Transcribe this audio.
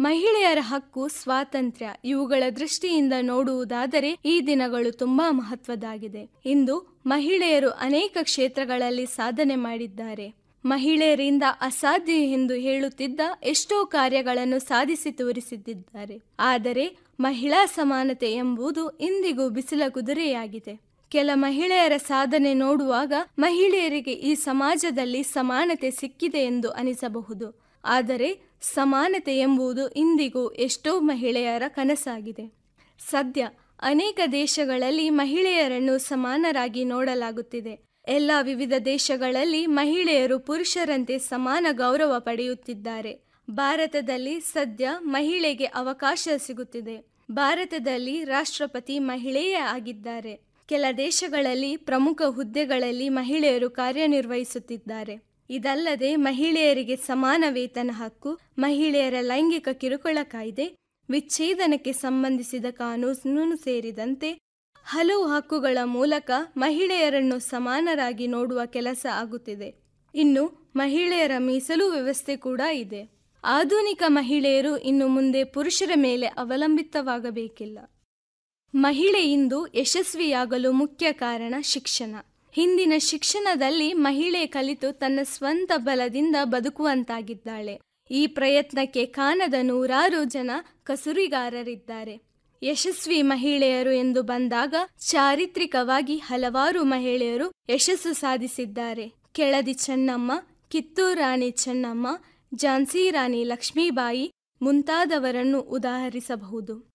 ಮಹಿಳೆಯರ ಹಕ್ಕು ಸ್ವಾತಂತ್ರ್ಯ ಇವುಗಳ ದೃಷ್ಟಿಯಿಂದ ನೋಡುವುದಾದರೆ ಈ ದಿನಗಳು ತುಂಬಾ ಮಹತ್ವದಾಗಿದೆ ಇಂದು ಮಹಿಳೆಯರು ಅನೇಕ ಕ್ಷೇತ್ರಗಳಲ್ಲಿ ಸಾಧನೆ ಮಾಡಿದ್ದಾರೆ ಮಹಿಳೆಯರಿಂದ ಅಸಾಧ್ಯ ಎಂದು ಹೇಳುತ್ತಿದ್ದ ಎಷ್ಟೋ ಕಾರ್ಯಗಳನ್ನು ಸಾಧಿಸಿ ತೋರಿಸಿದ್ದಾರೆ ಆದರೆ ಮಹಿಳಾ ಸಮಾನತೆ ಎಂಬುದು ಇಂದಿಗೂ ಬಿಸಿಲ ಕುದುರೆಯಾಗಿದೆ ಕೆಲ ಮಹಿಳೆಯರ ಸಾಧನೆ ನೋಡುವಾಗ ಮಹಿಳೆಯರಿಗೆ ಈ ಸಮಾಜದಲ್ಲಿ ಸಮಾನತೆ ಸಿಕ್ಕಿದೆ ಎಂದು ಅನಿಸಬಹುದು ಆದರೆ ಸಮಾನತೆ ಎಂಬುದು ಇಂದಿಗೂ ಎಷ್ಟೋ ಮಹಿಳೆಯರ ಕನಸಾಗಿದೆ ಸದ್ಯ ಅನೇಕ ದೇಶಗಳಲ್ಲಿ ಮಹಿಳೆಯರನ್ನು ಸಮಾನರಾಗಿ ನೋಡಲಾಗುತ್ತಿದೆ ಎಲ್ಲ ವಿವಿಧ ದೇಶಗಳಲ್ಲಿ ಮಹಿಳೆಯರು ಪುರುಷರಂತೆ ಸಮಾನ ಗೌರವ ಪಡೆಯುತ್ತಿದ್ದಾರೆ ಭಾರತದಲ್ಲಿ ಸದ್ಯ ಮಹಿಳೆಗೆ ಅವಕಾಶ ಸಿಗುತ್ತಿದೆ ಭಾರತದಲ್ಲಿ ರಾಷ್ಟ್ರಪತಿ ಮಹಿಳೆಯೇ ಆಗಿದ್ದಾರೆ ಕೆಲ ದೇಶಗಳಲ್ಲಿ ಪ್ರಮುಖ ಹುದ್ದೆಗಳಲ್ಲಿ ಮಹಿಳೆಯರು ಕಾರ್ಯನಿರ್ವಹಿಸುತ್ತಿದ್ದಾರೆ ಇದಲ್ಲದೆ ಮಹಿಳೆಯರಿಗೆ ಸಮಾನ ವೇತನ ಹಕ್ಕು ಮಹಿಳೆಯರ ಲೈಂಗಿಕ ಕಿರುಕುಳ ಕಾಯ್ದೆ ವಿಚ್ಛೇದನಕ್ಕೆ ಸಂಬಂಧಿಸಿದ ಕಾನೂನು ಸೇರಿದಂತೆ ಹಲವು ಹಕ್ಕುಗಳ ಮೂಲಕ ಮಹಿಳೆಯರನ್ನು ಸಮಾನರಾಗಿ ನೋಡುವ ಕೆಲಸ ಆಗುತ್ತಿದೆ ಇನ್ನು ಮಹಿಳೆಯರ ಮೀಸಲು ವ್ಯವಸ್ಥೆ ಕೂಡ ಇದೆ ಆಧುನಿಕ ಮಹಿಳೆಯರು ಇನ್ನು ಮುಂದೆ ಪುರುಷರ ಮೇಲೆ ಅವಲಂಬಿತವಾಗಬೇಕಿಲ್ಲ ಮಹಿಳೆ ಇಂದು ಯಶಸ್ವಿಯಾಗಲು ಮುಖ್ಯ ಕಾರಣ ಶಿಕ್ಷಣ ಹಿಂದಿನ ಶಿಕ್ಷಣದಲ್ಲಿ ಮಹಿಳೆ ಕಲಿತು ತನ್ನ ಸ್ವಂತ ಬಲದಿಂದ ಬದುಕುವಂತಾಗಿದ್ದಾಳೆ ಈ ಪ್ರಯತ್ನಕ್ಕೆ ಕಾಣದ ನೂರಾರು ಜನ ಕಸುರಿಗಾರರಿದ್ದಾರೆ ಯಶಸ್ವಿ ಮಹಿಳೆಯರು ಎಂದು ಬಂದಾಗ ಚಾರಿತ್ರಿಕವಾಗಿ ಹಲವಾರು ಮಹಿಳೆಯರು ಯಶಸ್ಸು ಸಾಧಿಸಿದ್ದಾರೆ ಕೆಳದಿ ಚೆನ್ನಮ್ಮ ಕಿತ್ತೂರು ರಾಣಿ ಚೆನ್ನಮ್ಮ ಝಾನ್ಸಿ ರಾಣಿ ಲಕ್ಷ್ಮೀಬಾಯಿ ಮುಂತಾದವರನ್ನು ಉದಾಹರಿಸಬಹುದು